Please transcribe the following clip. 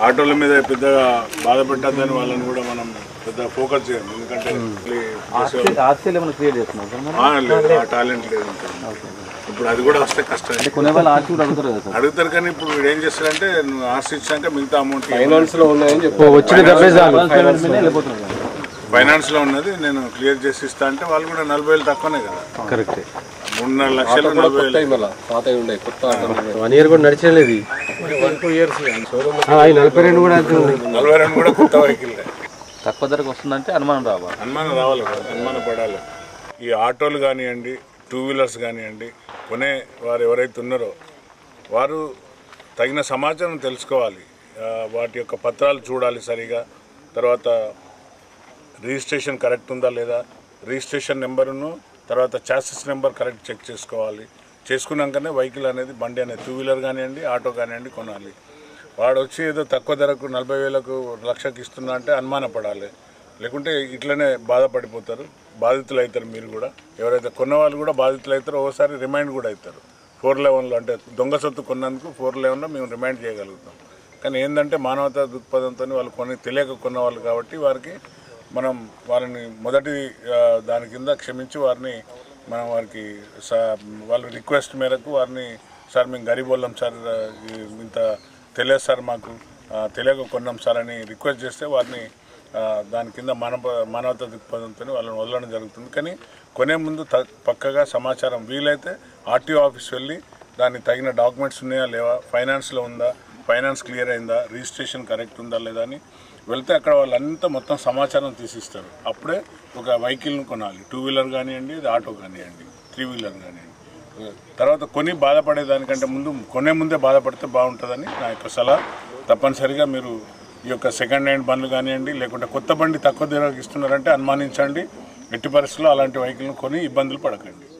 ఆటోల మీద పెద్దగా బాధపెట్టద్దని వాళ్ళని కూడా మనం పెద్ద ఫోకస్ చేయం ఎందుకంటే ఆర్సీలు ఏమైనా క్రియేట్ చేస్తున్నారు సార్ మరి ఆ, లేదు ఆ టాలెంట్ లేదు ఇంకా. ఇప్పుడు అది కూడా వస్తే కష్టం అంటే కొనే వాళ్ళు ఆర్సీ కూడా అడుగుతారు కదా సార్ అడుగుతారు కానీ ఇప్పుడు వీడు ఏం చేస్తారంటే నువ్వు ఆర్స్ ఇచ్చాక మిగతా అమౌంట్ ఫైనాన్స్ లో ఉన్నాయని చెప్పి వచ్చిన డబ్బే చాలు పేమెంట్ మీద వెళ్ళిపోతున్నారు కదా. ఫైనాన్స్ లో ఉన్నది నేను క్లియర్ చేసి ఇస్తా అంటే వాళ్ళు కూడా నలభై వేలు తక్కువనే కదా కరెక్టే మూడున్నర లక్షలు నలభై వేలు కొత్త మళ్ళీ పాత ఉండే కొత్త ఆటోలు. వన్ ఇయర్ కూడా నడిచేలేదు ఇది వన్ టూ ఇయర్స్ షోరూమ్ ఆ, ఈ నలభై రెండు కూడా అంతే ఉంది నలభై రెండు కూడా కొత్త వెహికల్ తక్కువ ధరకు వస్తుందంటే అనుమానం రావాలి అనుమానం రావాలి కదా అనుమానం పడాలి ఈ ఆటోలు కానివ్వండి టూ వీలర్స్ కానివ్వండి కొనే వారు ఎవరైతే ఉన్నారో వారు తగిన సమాచారం తెలుసుకోవాలి ఆ, వాటి యొక్క పత్రాలు చూడాలి సరిగా తర్వాత రిజిస్ట్రేషన్ కరెక్ట్ ఉందా లేదా రిజిస్ట్రేషన్ నెంబరును తర్వాత చాసెస్ నెంబర్ కరెక్ట్ చెక్ చేసుకోవాలి చేసుకున్నాకనే వెహికల్ అనేది బండి అనేది టూ వీలర్ కానివ్వండి ఆటో కానివ్వండి కొనాలి వాడు వచ్చి ఏదో తక్కువ ధరకు నలభై వేలకు లక్షకి ఇస్తున్నా అంటే అనుమానపడాలి లేకుంటే ఇట్లనే బాధపడిపోతారు బాధితులు అవుతారు మీరు కూడా ఎవరైతే కొన్న వాళ్ళు కూడా బాధితులు అవుతారో ఓసారి రిమైండ్ కూడా అవుతారు ఫోర్ లెవెన్లో అంటే దొంగ సొత్తు కొన్నందుకు ఫోర్ లెవెన్లో మేము రిమైండ్ చేయగలుగుతాం కానీ ఏంటంటే మానవతా దృక్పథంతో వాళ్ళు కొన్ని తెలియక కొన్న వాళ్ళు కాబట్టి వారికి మనం వారిని మొదటి ఆ, దాని కింద క్షమించి వారిని మనం వారికి సా- వాళ్ళ రిక్వెస్ట్ మేరకు వారిని సార్ మేము గరీబ్ వాళ్ళం సార్ ఆ, ఈ- ఇంత తెలియదు సార్ మాకు ఆ, తెలియక కొన్నాం సార్ అని రిక్వెస్ట్ చేస్తే వారిని ఆ, దాని కింద మానవ మానవతా దృక్పథంతో వాళ్ళని వదలడం జరుగుతుంది కానీ కొనే ముందు త పక్కగా సమాచారం వీలైతే ఆర్టీఓ ఆఫీస్ వెళ్ళి దానికి తగిన డాక్యుమెంట్స్ ఉన్నాయా లేవా ఫైనాన్స్లో ఉందా ఫైనాన్స్ క్లియర్ అయిందా రిజిస్ట్రేషన్ కరెక్ట్ ఉందా లేదా అని వెళ్తే అక్కడ వాళ్ళంతా మొత్తం సమాచారం తీసిస్తారు అప్పుడే ఒక వెహికల్ని కొనాలి టూ వీలర్ కానివ్వండి ఇది ఆటో కానివ్వండి త్రీ వీలర్ కానివ్వండి తర్వాత కొని బాధపడే దానికంటే ముందు కొనే ముందే బాధపడితే బాగుంటుందని నా యొక్క సలహా తప్పనిసరిగా మీరు ఈ యొక్క సెకండ్ హ్యాండ్ బండ్లు కానివ్వండి లేకుంటే కొత్త బండి తక్కువ ధరకు ఇస్తున్నారంటే అనుమానించండి ఎట్టి పరిస్థితుల్లో అలాంటి వెహికల్ని కొని ఇబ్బందులు పడకండి